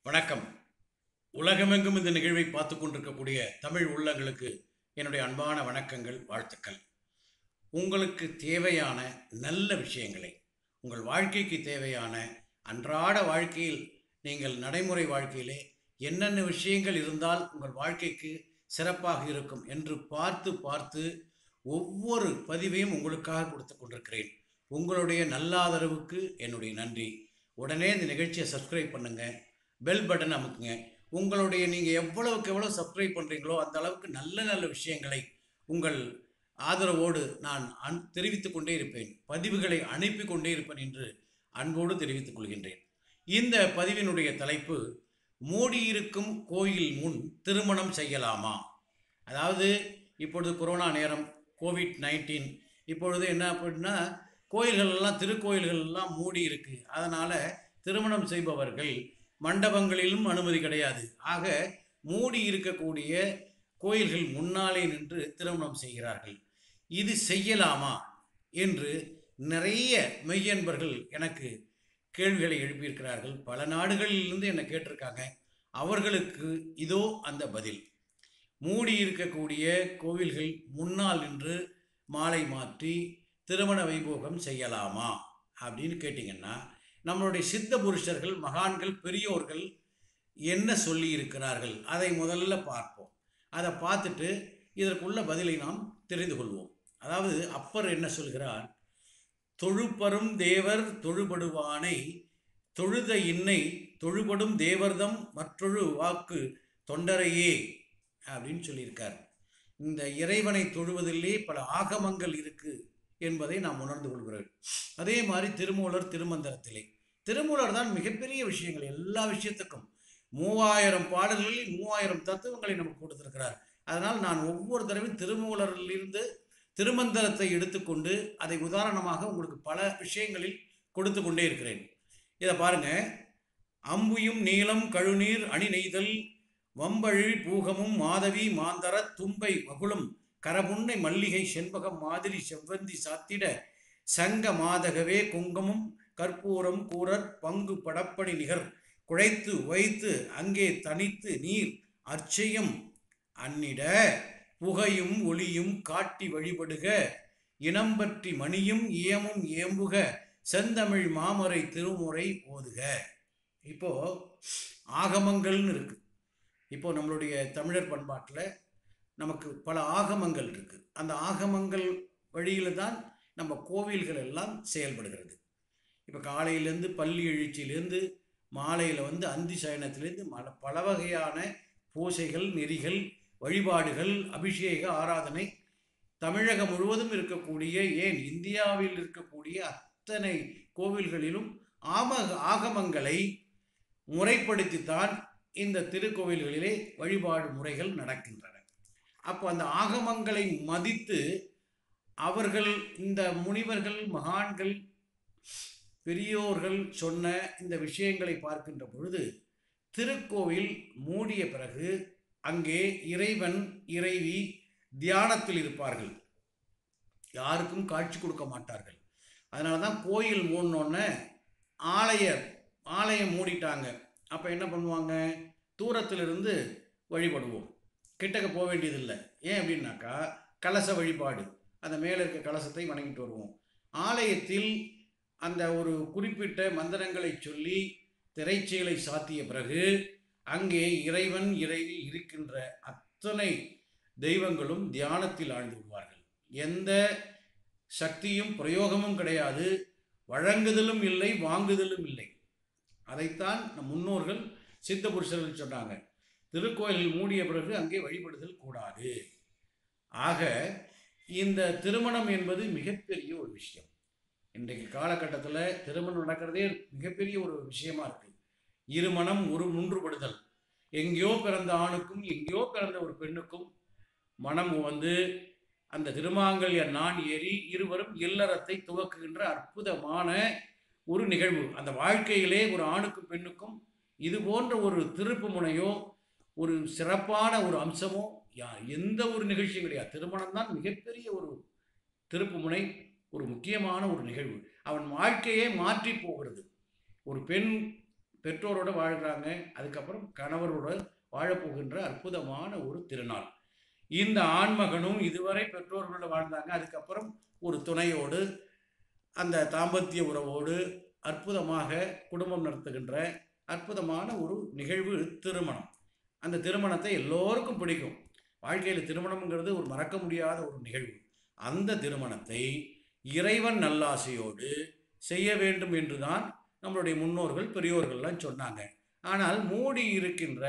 வணக்கம் உலகமெங்கும் இந்த நிகழ்வை பார்த்து கொண்டிருக்கக்கூடிய தமிழ் உள்ளங்களுக்கு என்னுடைய அன்பான வணக்கங்கள் வாழ்த்துக்கள் உங்களுக்கு தேவையான நல்ல விஷயங்களை உங்கள் வாழ்க்கைக்கு தேவையான அன்றாட வாழ்க்கையில் நீங்கள் நடைமுறை வாழ்க்கையிலே என்னென்ன விஷயங்கள் இருந்தால் உங்கள் வாழ்க்கைக்கு சிறப்பாக இருக்கும் என்று பார்த்து பார்த்து ஒவ்வொரு பதிவையும் உங்களுக்காக கொடுத்து கொண்டிருக்கிறேன் உங்களுடைய நல்ல ஆதரவுக்கு என்னுடைய நன்றி உடனே இந்த நிகழ்ச்சியை சப்ஸ்கிரைப் பண்ணுங்க பெல் பட்டன் அமுக்குங்க உங்களுடைய நீங்கள் எவ்வளவுக்கு எவ்வளோ சப்ஸ்கிரைப் பண்ணுறீங்களோ அந்த அளவுக்கு நல்ல நல்ல விஷயங்களை உங்கள் ஆதரவோடு நான் அன் தெரிவித்துக் கொண்டே இருப்பேன் பதிவுகளை அனுப்பி கொண்டே இருப்பேன் என்று அன்போடு தெரிவித்துக் கொள்கின்றேன் இந்த பதிவினுடைய தலைப்பு மூடியிருக்கும் கோயில் முன் திருமணம் செய்யலாமா அதாவது இப்பொழுது கொரோனா நேரம் கோவிட் நைன்டீன் இப்பொழுது என்ன அப்படின்னா கோயில்கள் எல்லாம் திருக்கோயில்கள் எல்லாம் மூடி இருக்கு அதனால் திருமணம் செய்பவர்கள் மண்டபங்களிலும் அனுமதி கிடையாது ஆக மூடி இருக்கக்கூடிய கோயில்கள் முன்னாலே நின்று திருமணம் செய்கிறார்கள் இது செய்யலாமா என்று நிறைய மெய்யன்பர்கள் எனக்கு கேள்விகளை எழுப்பியிருக்கிறார்கள் பல நாடுகளிலிருந்து என்னை கேட்டிருக்காங்க அவர்களுக்கு இதோ அந்த பதில் மூடி இருக்கக்கூடிய கோவில்கள் முன்னால் நின்று மாலை மாற்றி திருமண வைபோகம் செய்யலாமா அப்படின்னு கேட்டிங்கன்னா நம்மளுடைய சித்த புருஷர்கள் மகான்கள் பெரியோர்கள் என்ன சொல்லி இருக்கிறார்கள் அதை முதல்ல பார்ப்போம் அதை பார்த்துட்டு இதற்குள்ள பதிலை நாம் தெரிந்து கொள்வோம் அதாவது அப்பர் என்ன சொல்கிறார் தொழுப்பரும் தேவர் தொழுபடுவானை தொழுத இன்னை தொழுபடும் தேவர்தம் மற்றொரு வாக்கு தொண்டரையே அப்படின்னு சொல்லியிருக்கார் இந்த இறைவனை தொழுவதிலே பல ஆகமங்கள் இருக்கு என்பதை நாம் உணர்ந்து கொள்கிறோம் அதே மாதிரி திருமூலர் திருமந்திரத்திலே திருமூலர் தான் மிகப்பெரிய விஷயங்கள் எல்லா விஷயத்துக்கும் மூவாயிரம் பாடல்களில் மூவாயிரம் தத்துவங்களை நமக்கு கொடுத்திருக்கிறார் அதனால் நான் ஒவ்வொரு தடவையும் திருமூலரிலிருந்து திருமந்திரத்தை எடுத்துக்கொண்டு அதை உதாரணமாக உங்களுக்கு பல விஷயங்களில் கொடுத்து கொண்டே இருக்கிறேன் இதை பாருங்க அம்புயும் நீளம் கழுநீர் அணி நெய்தல் வம்பழி பூகமும் மாதவி மாந்தர தும்பை மகுளம் கரபுன்னை மல்லிகை செண்பகம் மாதிரி செவ்வந்தி சாத்திட சங்க மாதகவே குங்கமும் கற்பூரம் கூரர் பங்கு படப்படி நிகர் குழைத்து வைத்து அங்கே தனித்து நீர் அர்ச்சையும் அன்னிட புகையும் ஒளியும் காட்டி வழிபடுக இனம் பற்றி மணியும் ஏமும் ஏம்புக செந்தமிழ் மாமரை திருமுறை ஓதுக இப்போ ஆகமங்கள்னு இருக்கு இப்போ நம்மளுடைய தமிழர் பண்பாட்டில் நமக்கு பல ஆகமங்கள் இருக்கு அந்த ஆகமங்கள் வழியில தான் நம்ம கோவில்கள் எல்லாம் செயல்படுகிறது இப்போ காலையிலேருந்து பள்ளி எழுச்சியிலேருந்து மாலையில் வந்து அந்தி சயனத்திலேருந்து மல பல வகையான பூசைகள் நெறிகள் வழிபாடுகள் அபிஷேக ஆராதனை தமிழகம் முழுவதும் இருக்கக்கூடிய ஏன் இந்தியாவில் இருக்கக்கூடிய அத்தனை கோவில்களிலும் ஆம ஆகமங்களை முறைப்படுத்தித்தான் இந்த திருக்கோவில்களிலே வழிபாடு முறைகள் நடக்கின்றன அப்போ அந்த ஆகமங்களை மதித்து அவர்கள் இந்த முனிவர்கள் மகான்கள் பெரியோர்கள் சொன்ன இந்த விஷயங்களை பார்க்கின்ற பொழுது திருக்கோவில் மூடிய பிறகு அங்கே இறைவன் இறைவி தியானத்தில் இருப்பார்கள் யாருக்கும் காட்சி கொடுக்க மாட்டார்கள் அதனால தான் கோயில் மூடினோடனே ஆலய ஆலயம் மூடிட்டாங்க அப்போ என்ன பண்ணுவாங்க தூரத்திலிருந்து வழிபடுவோம் கிட்டக்க போக வேண்டியதில்லை ஏன் அப்படின்னாக்கா கலச வழிபாடு அந்த மேலே இருக்க கலசத்தை வணங்கிட்டு வருவோம் ஆலயத்தில் அந்த ஒரு குறிப்பிட்ட மந்திரங்களை சொல்லி திரைச்சீலை சாத்திய பிறகு அங்கே இறைவன் இறைவி இருக்கின்ற அத்தனை தெய்வங்களும் தியானத்தில் ஆழ்ந்து விடுவார்கள் எந்த சக்தியும் பிரயோகமும் கிடையாது வழங்குதலும் இல்லை வாங்குதலும் இல்லை அதைத்தான் நம் முன்னோர்கள் சித்த புருஷர்கள் சொன்னாங்க திருக்கோயில் மூடிய பிறகு அங்கே வழிபடுதல் கூடாது ஆக இந்த திருமணம் என்பது மிகப்பெரிய ஒரு விஷயம் இன்றைக்கு காலகட்டத்தில் திருமணம் நடக்கிறதே மிகப்பெரிய ஒரு விஷயமா இருக்கு இருமணம் ஒரு ஒன்றுபடுதல் எங்கேயோ பிறந்த ஆணுக்கும் எங்கேயோ பிறந்த ஒரு பெண்ணுக்கும் மனம் வந்து அந்த திருமாங்கல்ய நான் ஏறி இருவரும் இல்லறத்தை துவக்குகின்ற அற்புதமான ஒரு நிகழ்வு அந்த வாழ்க்கையிலே ஒரு ஆணுக்கும் பெண்ணுக்கும் இது போன்ற ஒரு திருப்பு முனையோ ஒரு சிறப்பான ஒரு அம்சமோ யா எந்த ஒரு நிகழ்ச்சியும் கிடையாது திருமணம் தான் மிகப்பெரிய ஒரு திருப்பு முனை ஒரு முக்கியமான ஒரு நிகழ்வு அவன் வாழ்க்கையே மாற்றி போகிறது ஒரு பெண் பெற்றோரோட வாழ்கிறாங்க அதுக்கப்புறம் கணவரோட வாழப்போகின்ற அற்புதமான ஒரு திருநாள் இந்த ஆண்மகனும் இதுவரை பெற்றோர்களோட வாழ்ந்தாங்க அதுக்கப்புறம் ஒரு துணையோடு அந்த தாம்பத்திய உறவோடு அற்புதமாக குடும்பம் நடத்துகின்ற அற்புதமான ஒரு நிகழ்வு திருமணம் அந்த திருமணத்தை எல்லோருக்கும் பிடிக்கும் வாழ்க்கையில் திருமணம்ங்கிறது ஒரு மறக்க முடியாத ஒரு நிகழ்வு அந்த திருமணத்தை இறைவன் நல்லாசையோடு செய்ய வேண்டும் என்றுதான் நம்மளுடைய முன்னோர்கள் பெரியோர்கள்லாம் சொன்னாங்க ஆனால் மூடி இருக்கின்ற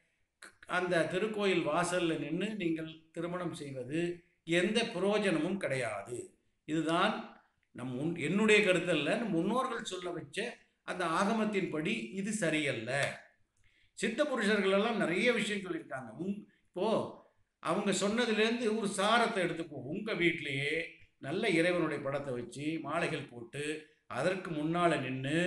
அந்த திருக்கோயில் வாசல்ல நின்று நீங்கள் திருமணம் செய்வது எந்த பிரயோஜனமும் கிடையாது இதுதான் நம் முன் என்னுடைய கருத்தல்ல நம் முன்னோர்கள் சொல்ல வச்ச அந்த ஆகமத்தின்படி இது சரியல்ல சித்த புருஷர்கள் எல்லாம் நிறைய விஷயம் சொல்லியிருக்காங்க உங் இப்போ அவங்க சொன்னதுலேருந்து ஒரு சாரத்தை எடுத்துப்போம் உங்கள் வீட்டிலேயே நல்ல இறைவனுடைய படத்தை வச்சு மாலைகள் போட்டு அதற்கு முன்னால் நின்று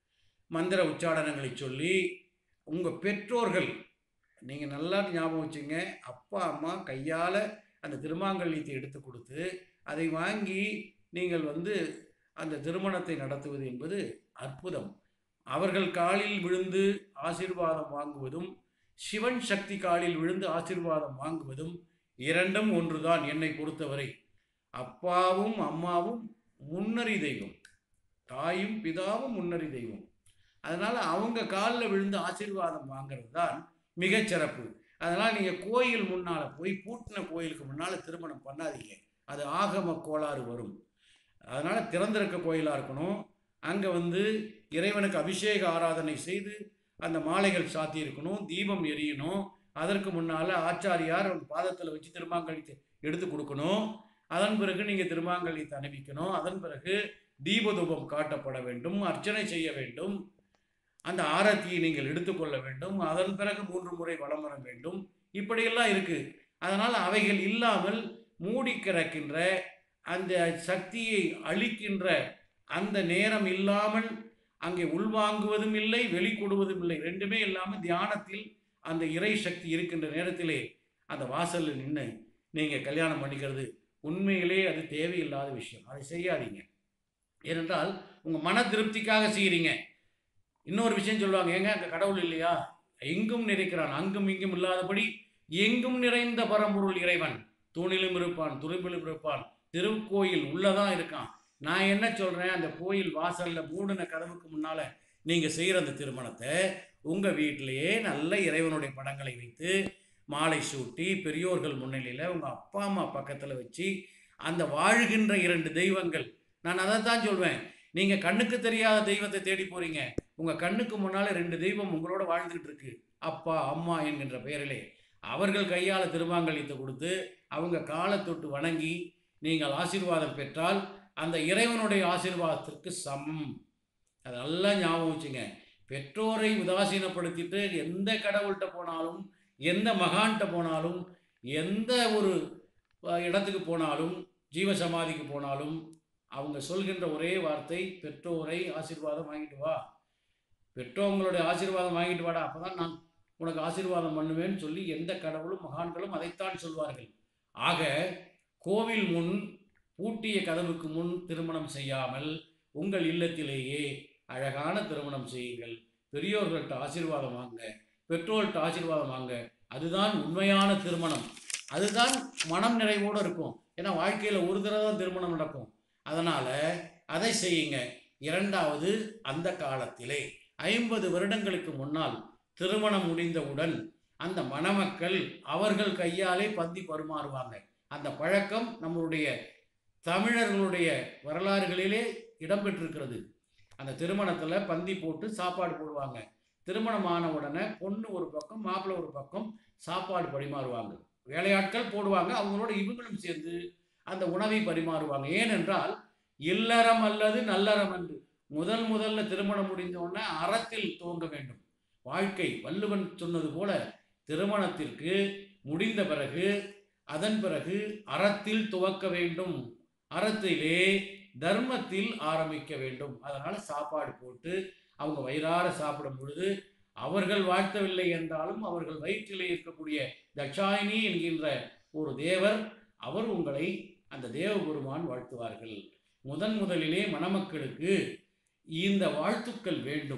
மந்திர உச்சாடனங்களை சொல்லி உங்கள் பெற்றோர்கள் நீங்கள் நல்லா ஞாபகம் வச்சுங்க அப்பா அம்மா கையால் அந்த திருமாங்கல்யத்தை எடுத்து கொடுத்து அதை வாங்கி நீங்கள் வந்து அந்த திருமணத்தை நடத்துவது என்பது அற்புதம் அவர்கள் காலில் விழுந்து ஆசீர்வாதம் வாங்குவதும் சிவன் சக்தி காலில் விழுந்து ஆசீர்வாதம் வாங்குவதும் இரண்டும் ஒன்றுதான் என்னை பொறுத்தவரை அப்பாவும் அம்மாவும் முன்னறி தெய்வம் தாயும் பிதாவும் முன்னறி தெய்வம் அதனால் அவங்க காலில் விழுந்து ஆசீர்வாதம் வாங்குறது தான் மிகச்சிறப்பு அதனால் நீங்கள் கோயில் முன்னால் போய் பூட்டின கோயிலுக்கு முன்னால் திருமணம் பண்ணாதீங்க அது ஆகம கோளாறு வரும் அதனால் திறந்திருக்க கோயிலாக இருக்கணும் அங்கே வந்து இறைவனுக்கு அபிஷேக ஆராதனை செய்து அந்த மாலைகள் சாத்தி இருக்கணும் தீபம் எரியணும் அதற்கு முன்னால் ஆச்சாரியார் அவங்க பாதத்தில் வச்சு திருமாங்கலித்தை எடுத்து கொடுக்கணும் அதன் பிறகு நீங்கள் திருமாங்கலியத்தை அணிவிக்கணும் அதன் பிறகு தீபதூபம் காட்டப்பட வேண்டும் அர்ச்சனை செய்ய வேண்டும் அந்த ஆரத்தியை நீங்கள் எடுத்துக்கொள்ள வேண்டும் அதன் பிறகு மூன்று முறை வலம் வர வேண்டும் இப்படியெல்லாம் இருக்குது அதனால் அவைகள் இல்லாமல் மூடி கிடக்கின்ற அந்த சக்தியை அளிக்கின்ற அந்த நேரம் இல்லாமல் அங்கே உள்வாங்குவதும் இல்லை வெளிக்கொடுவதும் இல்லை ரெண்டுமே இல்லாமல் தியானத்தில் அந்த இறை சக்தி இருக்கின்ற நேரத்திலே அந்த வாசலில் நின்று நீங்கள் கல்யாணம் பண்ணிக்கிறது உண்மையிலே அது தேவையில்லாத விஷயம் அதை செய்யாதீங்க ஏனென்றால் உங்கள் மன திருப்திக்காக செய்கிறீங்க இன்னொரு விஷயம் சொல்லுவாங்க ஏங்க அங்கே கடவுள் இல்லையா எங்கும் நிறைக்கிறான் அங்கும் இங்கும் இல்லாதபடி எங்கும் நிறைந்த பரம்பொருள் இறைவன் தூணிலும் இருப்பான் துரும்பிலும் இருப்பான் திருக்கோயில் உள்ளதான் இருக்கான் நான் என்ன சொல்கிறேன் அந்த கோயில் வாசலில் மூடின கதவுக்கு முன்னால் நீங்கள் செய்கிற அந்த திருமணத்தை உங்கள் வீட்டிலேயே நல்ல இறைவனுடைய படங்களை வைத்து மாலை சூட்டி பெரியோர்கள் முன்னிலையில் உங்கள் அப்பா அம்மா பக்கத்தில் வச்சு அந்த வாழ்கின்ற இரண்டு தெய்வங்கள் நான் அதை தான் சொல்வேன் நீங்கள் கண்ணுக்கு தெரியாத தெய்வத்தை தேடி போகிறீங்க உங்கள் கண்ணுக்கு முன்னால் ரெண்டு தெய்வம் உங்களோட வாழ்ந்துகிட்டு இருக்கு அப்பா அம்மா என்கின்ற பெயரிலே அவர்கள் கையால் திருமாங்கல்யத்தை கொடுத்து அவங்க காலை தொட்டு வணங்கி நீங்கள் ஆசீர்வாதம் பெற்றால் அந்த இறைவனுடைய ஆசீர்வாதத்திற்கு சமம் அது நல்லா ஞாபகம் வச்சுங்க பெற்றோரை உதாசீனப்படுத்திட்டு எந்த கடவுள்கிட்ட போனாலும் எந்த மகான்கிட்ட போனாலும் எந்த ஒரு அஹ், இடத்துக்கு போனாலும் ஜீவசமாதிக்கு போனாலும் அவங்க சொல்கின்ற ஒரே வார்த்தை பெற்றோரை ஆசீர்வாதம் வாங்கிட்டு வா பெற்றோங்களுடைய ஆசீர்வாதம் வாங்கிட்டு வாடா அப்பதான் நான் உனக்கு ஆசீர்வாதம் பண்ணுவேன்னு சொல்லி எந்த கடவுளும் மகான்களும் அதைத்தான் சொல்வார்கள் ஆக கோவில் முன் பூட்டிய கதவுக்கு முன் திருமணம் செய்யாமல் உங்கள் இல்லத்திலேயே அழகான திருமணம் செய்யுங்கள் பெரியோர்கள்ட்ட ஆசீர்வாதம் வாங்க பெற்றோர்கள்ட்ட ஆசீர்வாதம் வாங்க அதுதான் உண்மையான திருமணம் அதுதான் மனம் நிறைவோடு இருக்கும் ஏன்னா வாழ்க்கையில் ஒரு தடவை தான் திருமணம் நடக்கும் அதனால் அதை செய்யுங்க இரண்டாவது அந்த காலத்திலே ஐம்பது வருடங்களுக்கு முன்னால் திருமணம் முடிந்தவுடன் அந்த மணமக்கள் அவர்கள் கையாலே பந்தி பரிமாறுவாங்க அந்த பழக்கம் நம்மளுடைய தமிழர்களுடைய வரலாறுகளிலே இடம்பெற்றிருக்கிறது அந்த திருமணத்தில் பந்தி போட்டு சாப்பாடு போடுவாங்க திருமணம் ஆன உடனே பொண்ணு ஒரு பக்கம் மாப்பிள்ளை ஒரு பக்கம் சாப்பாடு பரிமாறுவாங்க வேலையாட்கள் போடுவாங்க அவங்களோட இவங்களும் சேர்ந்து அந்த உணவை பரிமாறுவாங்க ஏனென்றால் இல்லறம் அல்லது நல்லறம் என்று முதல் முதல்ல திருமணம் முடிந்த உடனே அறத்தில் துவங்க வேண்டும் வாழ்க்கை வள்ளுவன் சொன்னது போல திருமணத்திற்கு முடிந்த பிறகு அதன் பிறகு அறத்தில் துவக்க வேண்டும் அறத்திலே தர்மத்தில் ஆரம்பிக்க வேண்டும் அதனால சாப்பாடு போட்டு அவங்க வயிறார சாப்பிடும் பொழுது அவர்கள் வாழ்த்தவில்லை என்றாலும் அவர்கள் வயிற்றிலே இருக்கக்கூடிய தட்சாயினி என்கின்ற ஒரு தேவர் அவர் உங்களை அந்த தேவபெருமான் வாழ்த்துவார்கள் முதன் முதலிலே மணமக்களுக்கு இந்த வாழ்த்துக்கள் வேண்டும்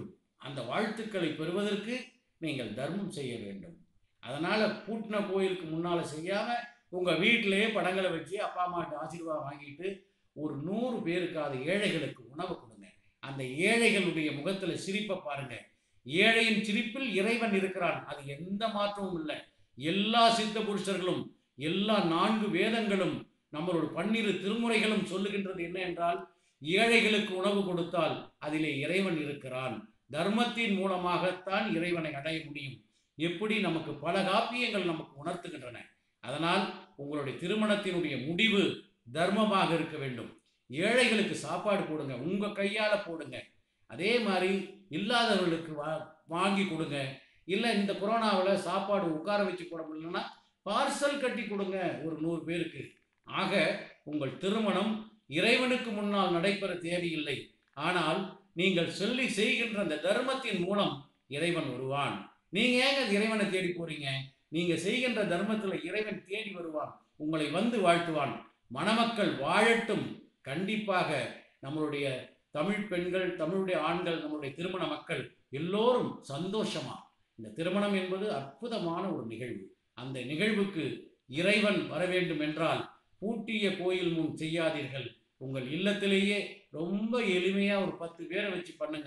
அந்த வாழ்த்துக்களை பெறுவதற்கு நீங்கள் தர்மம் செய்ய வேண்டும் அதனால் பூட்டின கோயிலுக்கு முன்னால் செய்யாமல் உங்கள் வீட்டிலேயே படங்களை வச்சு அப்பா அம்மாட்ட ஆசீர்வாதம் வாங்கிட்டு ஒரு நூறு பேருக்காத ஏழைகளுக்கு உணவு கொடுங்க அந்த ஏழைகளுடைய முகத்தில் சிரிப்பை பாருங்க ஏழையின் சிரிப்பில் இறைவன் இருக்கிறான் அது எந்த மாற்றமும் இல்லை எல்லா சித்த புருஷர்களும் எல்லா நான்கு வேதங்களும் நம்மளோட பன்னிரு திருமுறைகளும் சொல்லுகின்றது என்ன என்றால் ஏழைகளுக்கு உணவு கொடுத்தால் அதிலே இறைவன் இருக்கிறான் தர்மத்தின் மூலமாகத்தான் இறைவனை அடைய முடியும் எப்படி நமக்கு பல காப்பியங்கள் நமக்கு உணர்த்துகின்றன அதனால் உங்களுடைய திருமணத்தினுடைய முடிவு தர்மமாக இருக்க வேண்டும் ஏழைகளுக்கு சாப்பாடு போடுங்க உங்க கையால போடுங்க அதே மாதிரி இல்லாதவர்களுக்கு வா வாங்கி கொடுங்க இல்லை இந்த கொரோனாவில் சாப்பாடு உட்கார வச்சு போட முடியலன்னா பார்சல் கட்டி கொடுங்க ஒரு நூறு பேருக்கு ஆக உங்கள் திருமணம் இறைவனுக்கு முன்னால் நடைபெற தேவையில்லை ஆனால் நீங்கள் சொல்லி செய்கின்ற அந்த தர்மத்தின் மூலம் இறைவன் வருவான் நீங்க ஏங்க அந்த இறைவனை தேடி போறீங்க நீங்க செய்கின்ற தர்மத்துல இறைவன் தேடி வருவான் உங்களை வந்து வாழ்த்துவான் மணமக்கள் வாழட்டும் கண்டிப்பாக நம்மளுடைய தமிழ் பெண்கள் தமிழுடைய ஆண்கள் நம்மளுடைய திருமண மக்கள் எல்லோரும் சந்தோஷமா இந்த திருமணம் என்பது அற்புதமான ஒரு நிகழ்வு அந்த நிகழ்வுக்கு இறைவன் வர வேண்டும் என்றால் பூட்டிய கோயில் முன் செய்யாதீர்கள் உங்கள் இல்லத்திலேயே ரொம்ப எளிமையா ஒரு பத்து பேரை வச்சு பண்ணுங்க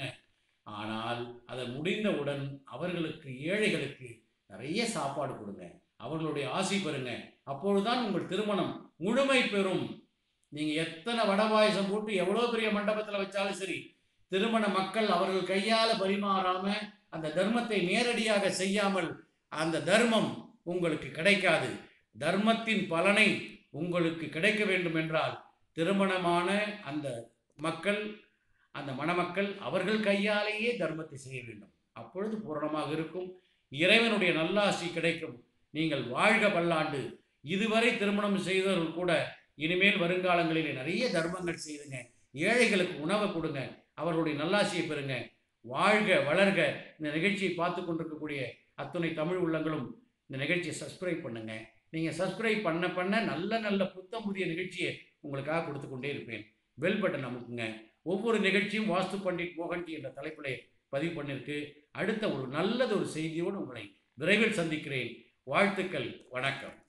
ஆனால் அதை முடிந்தவுடன் அவர்களுக்கு ஏழைகளுக்கு நிறைய சாப்பாடு கொடுங்க அவர்களுடைய ஆசி பெறுங்க அப்பொழுதுதான் உங்கள் திருமணம் முழுமை பெறும் நீங்க எத்தனை வடை பாயசம் போட்டு எவ்வளோ பெரிய மண்டபத்தில் வச்சாலும் சரி திருமண மக்கள் அவர்கள் கையால பரிமாறாம அந்த தர்மத்தை நேரடியாக செய்யாமல் அந்த தர்மம் உங்களுக்கு கிடைக்காது தர்மத்தின் பலனை உங்களுக்கு கிடைக்க வேண்டும் என்றால் திருமணமான அந்த மக்கள் அந்த மணமக்கள் அவர்கள் கையாலேயே தர்மத்தை செய்ய வேண்டும் அப்பொழுது பூரணமாக இருக்கும் இறைவனுடைய நல்லாசி கிடைக்கும் நீங்கள் வாழ்க பல்லாண்டு இதுவரை திருமணம் செய்தவர்கள் கூட இனிமேல் வருங்காலங்களிலே நிறைய தர்மங்கள் செய்துங்க ஏழைகளுக்கு உணவை கொடுங்க அவர்களுடைய நல்லாசியை பெறுங்க வாழ்க வளர்க இந்த நிகழ்ச்சியை பார்த்து கொண்டிருக்கக்கூடிய அத்துணை தமிழ் உள்ளங்களும் இந்த நிகழ்ச்சியை சப்ஸ்கிரைப் பண்ணுங்க நீங்கள் சப்ஸ்கிரைப் பண்ண பண்ண நல்ல நல்ல புத்தம் புதிய நிகழ்ச்சியை உங்களுக்காக கொடுத்து கொண்டே இருப்பேன் பெல் பட்டன் அமுக்குங்க ஒவ்வொரு நிகழ்ச்சியும் வாஸ்து பண்டிட் மோகன்ஜி என்ற தலைப்பிலே பதிவு பண்ணிருக்கு அடுத்த ஒரு நல்லது ஒரு செய்தியோடு உங்களை விரைவில் சந்திக்கிறேன் வாழ்த்துக்கள் வணக்கம்